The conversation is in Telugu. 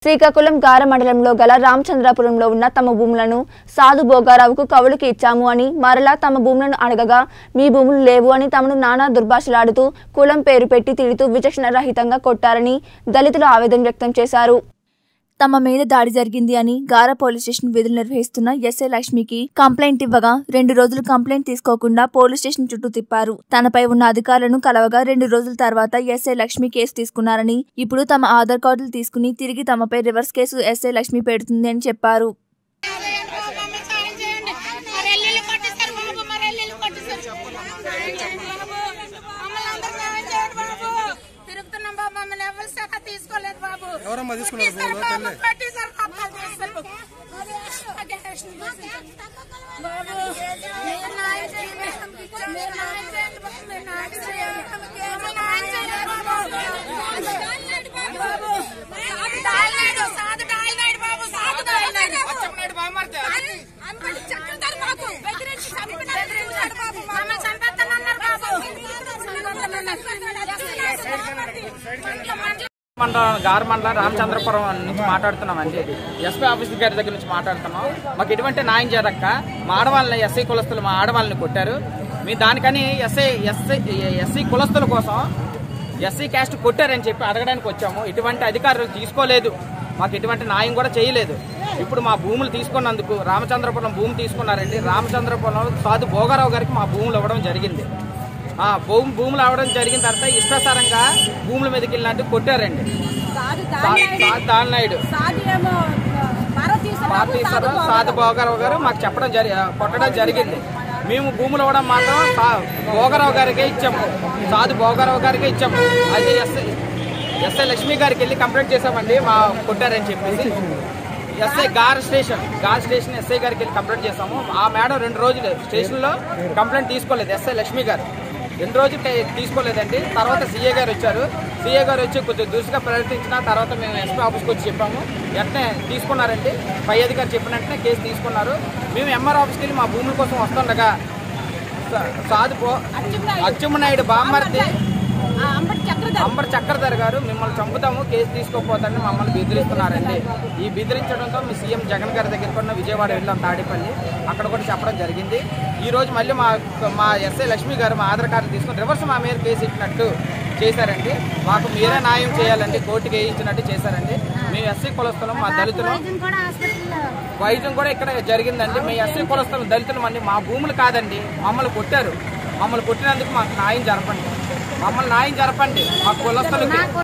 శ్రీకాకుళం గార మండలంలో గల రామచంద్రాపురంలో ఉన్న తమ భూములను సాధు భోగారావుకు కవులుకి ఇచ్చాము అని మరలా తమ భూములను అడగగా మీ భూములు లేవు అని తమను నానా దుర్భాషలాడుతూ కులం పేరు పెట్టి తిడుతూ విచక్షణ రహితంగా కొట్టారని దళితులు ఆవేదన వ్యక్తం చేశారు తమ మీద దాడి జరిగింది అని గార పోలీస్ స్టేషన్ విధులు నిర్వహిస్తున్న ఎస్ఐ లక్ష్మికి కంప్లైంట్ ఇవ్వగా రెండు రోజులు కంప్లైంట్ తీసుకోకుండా పోలీస్ స్టేషన్ చుట్టూ తిప్పారు తనపై ఉన్న అధికారులను కలవగా రెండు రోజుల తర్వాత ఎస్ఐ లక్ష్మి కేసు తీసుకున్నారని ఇప్పుడు తమ ఆధార్ కార్డులు తీసుకుని తిరిగి తమపై రివర్స్ కేసు ఎస్ఐ లక్ష్మి పెడుతుంది అని చెప్పారు మమ్మల్ని సాయం చేయండి మరి ఎల్లుల్లి కొట్టిస్తారు బాబు మరి ఎల్లుల్లి కొట్టిస్తారు సాయం చేయండి బాబు మమ్మల్ని అందరూ సాయం చేయండి బాబు తిరుగుతున్నాం బాబు మమ్మల్ని ఎవరు సహా తీసుకోలేదు బాబు ఎవరమ్మా తీసుకున్నారు కొట్టిస్తారు బాబు? బాబు కొట్టిస్తారు కప్పాలు చేస్తారు బాబు మీరు న్యాయం చేయండి మీరు న్యాయం చేయండి బాబు మీరు న్యాయం చేయండి మమ్మల్ని న్యాయం చేయండి బాబు బాబు సాధు డాల్నాడు సాధు డాల్నాడు బాబు సాధు డాల్నాడు అంబడి చక్రధర్ బాబు బెదిరించి చంపినాడు బెదిరించాడు బాబు మమ్మల్ని చంపేస్తానన్నారు బాబు చంపేస్తానన్నారు మండలం గారు మండలం రామచంద్రపురం నుంచి మాట్లాడుతున్నామండి ఎస్పీ ఆఫీస్ గారి దగ్గర నుంచి మాట్లాడుతున్నాం మాకు ఎటువంటి న్యాయం చేయదక్క మా ఆడవాళ్ళని ఎస్సీ కులస్తులు మా ఆడవాళ్ళని కొట్టారు మీ దానికని ఎస్ఐ ఎస్ఐ ఎస్సీ కులస్తుల కోసం ఎస్సీ క్యాస్ట్ కొట్టారని చెప్పి అడగడానికి వచ్చాము ఎటువంటి అధికారులు తీసుకోలేదు మాకు ఎటువంటి న్యాయం కూడా చేయలేదు ఇప్పుడు మా భూములు తీసుకున్నందుకు రామచంద్రపురం భూమి తీసుకున్నారండి రామచంద్రపురం సాధు భోగారావు గారికి మా భూములు ఇవ్వడం జరిగింది ఆ భూమి భూములు అవడం జరిగిన తర్వాత ఇష్టాసారంగా భూముల మీదకి వెళ్ళినట్టు కొట్టారండి దాల్నాయుడు పార్టీశ్వరరావు సాధు భోగరావు గారు మాకు చెప్పడం జరి కొట్టడం జరిగింది మేము భూములు ఇవ్వడం మాత్రం సా- భోగరావు గారికే ఇచ్చాము సాధు భోగరావు గారికే ఇచ్చాము అది ఎస్ఐ ఎస్ఐ లక్ష్మి గారికి వెళ్ళి కంప్లైంట్ చేసామండి మా కొట్టారని చెప్పేసి ఎస్ఐ గార్ స్టేషన్ గార్ స్టేషన్ ఎస్ఐ గారికి వెళ్ళి కంప్లైంట్ చేసాము ఆ మేడం రెండు రోజులు స్టేషన్లో కంప్లైంట్ తీసుకోలేదు ఎస్ఐ లక్ష్మి గారు రెండు రోజులు టే- తీసుకోలేదండి తర్వాత సీఏ గారు వచ్చారు సీఏ గారు వచ్చి కొంచెం దురుసుగా ప్రవర్తించిన తర్వాత మేము ఎస్పీ ఆఫీస్కి వచ్చి చెప్పాము వెంటనే తీసుకున్నారండి పై అధికారి చెప్పిన వెంటనే కేసు తీసుకున్నారు మేము ఎంఆర్ ఆఫీస్కి వెళ్ళి మా భూముల కోసం వస్తుండగా సా- సాధు పో అచ్చెమ్మనాయుడు బామ్మర్ది అంబర్ చక్రధర్ గారు మిమ్మల్ని చంపుతాము కేసు తీసుకోపోతారని మమ్మల్ని బెదిరిస్తున్నారండి ఈ బెదిరించడంతో మీ సీఎం జగన్ గారి దగ్గర కూడా విజయవాడ వెళ్ళాం తాడేపల్లి అక్కడ కూడా చెప్పడం జరిగింది ఈ రోజు మళ్ళీ మా మా ఎస్ఐ లక్ష్మి గారు మా ఆధార్ కార్డు తీసుకొని రివర్స్ మా మీద కేసు ఇచ్చినట్టు చేశారండి మాకు మీరే న్యాయం చేయాలండి కోర్టుకి వేయించినట్టు చేశారండి మేము ఎస్సీ కులస్థలం మా దళితులు వైద్యం కూడా ఇక్కడ జరిగిందండి మీ ఎస్సీ కులస్థలం దళితులు అండి మా భూములు కాదండి మమ్మల్ని కొట్టారు మమ్మల్ని కొట్టినందుకు మాకు న్యాయం జరపండి మమ్మల్ని న్యాయం జరపండి మా కులస్థలకి